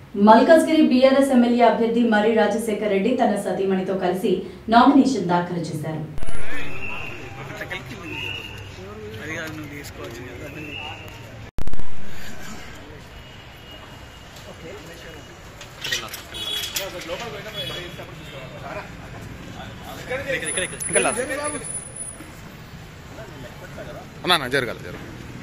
Malkajgiri BRS MLA అభ్యర్థి మర్రి రాజశేఖర్ రెడ్డి తన సతీమణితో కలిసి నామినేషన్ దాఖలు చేశారు అది కాదు నువ్వు తీసుకోవచ్చు కదా అన్నా అన్న జరగాలి జరగాలి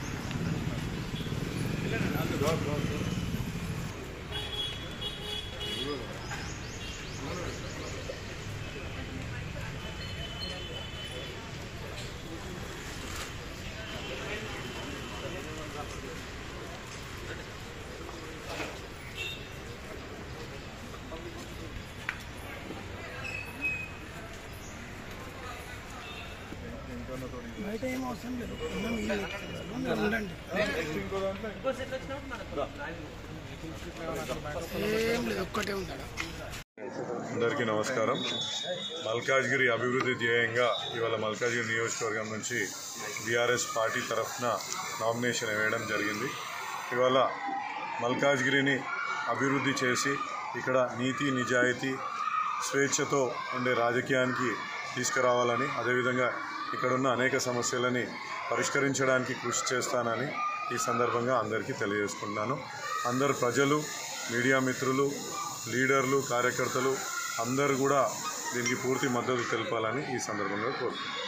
బయట ఏం అవసరం లేదు ఉన్న మీరు చెప్తున్నారు. ఉండండి ఏం లేదు ఒక్కటే ఉందా అందరికీ నమస్కారం మల్కాజ్గిరి అభివృద్ధి ధ్యేయంగా ఇవాళ మల్కాజ్గిరి నియోజకవర్గం నుంచి బీఆర్ఎస్ పార్టీ తరఫున నామినేషన్ వేయడం జరిగింది ఇవాళ మల్కాజ్గిరిని అభివృద్ధి చేసి ఇక్కడ నీతి నిజాయితీ స్వేచ్ఛతో ఉండే రాజకీయానికి తీసుకురావాలని అదేవిధంగా ఇక్కడున్న అనేక సమస్యలని పరిష్కరించడానికి కృషి చేస్తానని ఈ సందర్భంగా అందరికీ తెలియజేసుకుంటున్నాను అందరు ప్రజలు మీడియా మిత్రులు లీడర్లు కార్యకర్తలు అందరూ కూడా దీనికి పూర్తి మద్దతు తెలపాలని ఈ సందర్భంగా కోరుతున్నాను